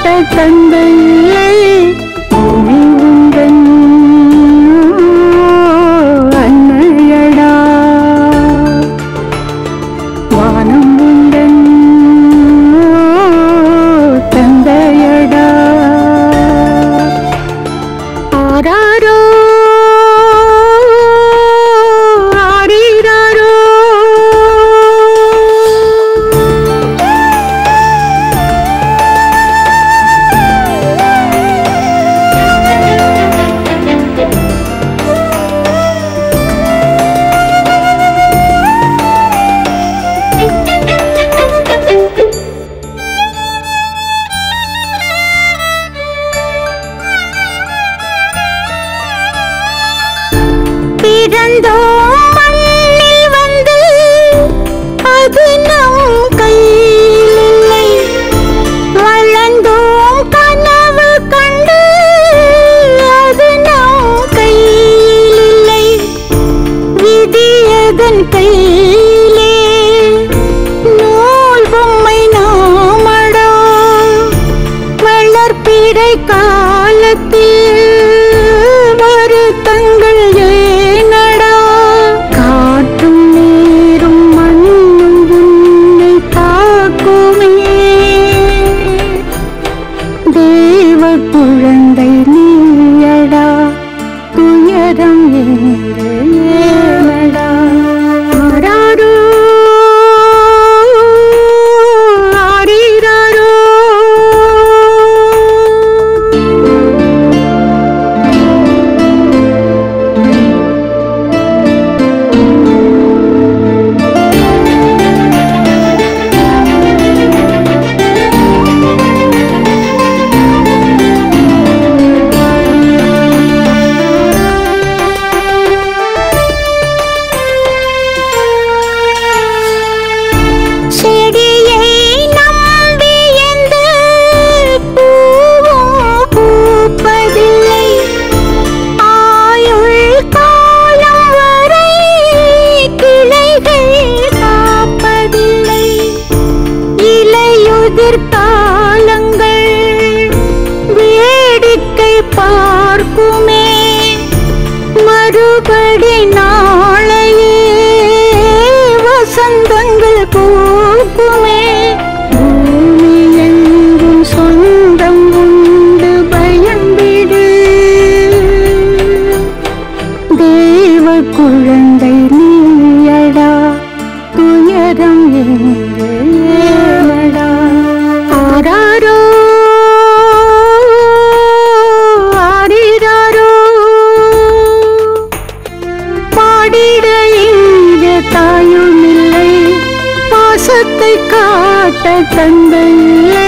காட்ட தந்தையே பூமி உந்தன் அன்னையடா வானம் உந்தன் தந்தையடா ஆராரோ ஆரீராரோ பிறந்தோம் மண்ணில் வந்து அது நம் கையில் இல்லை வளர்ந்தோம் கனவு கண்டு அது நம் கையில் இல்லை விதியதன் கையிலே நூல் பொம்மை நாமடா வளர்ப்பிறை காலத்தில் வருத்தங்கள் ஏனடா காட்டும் நீரும் மண்ணும் உன்னை தாக்குமே தேவ குழந்தை நீயடா துயரம் எங்கு ஏனடா ஆராரோ ஆரீராரோ செடியை நம்பி எந்த பூவும் பூப்பதில்லை ஆயுள் காலம் வரை கிளைகள் காப்பதில்லை இலையுதிர் காலங்கள் வேடிக்கை பார்க்குமே மறுபடி நாளையே வசந்தங்கள் பூக்குமே பூமி எங்கும் சொந்தம் உண்டு பயம்பிடு தேவ குழந்தை நீயடா துயரம் எங்கு ஏனடா ஆராரோ ஆரீராரோ பாடிட இங்கு தாயும் இல்லை பாசத்தை காட்ட தந்தையே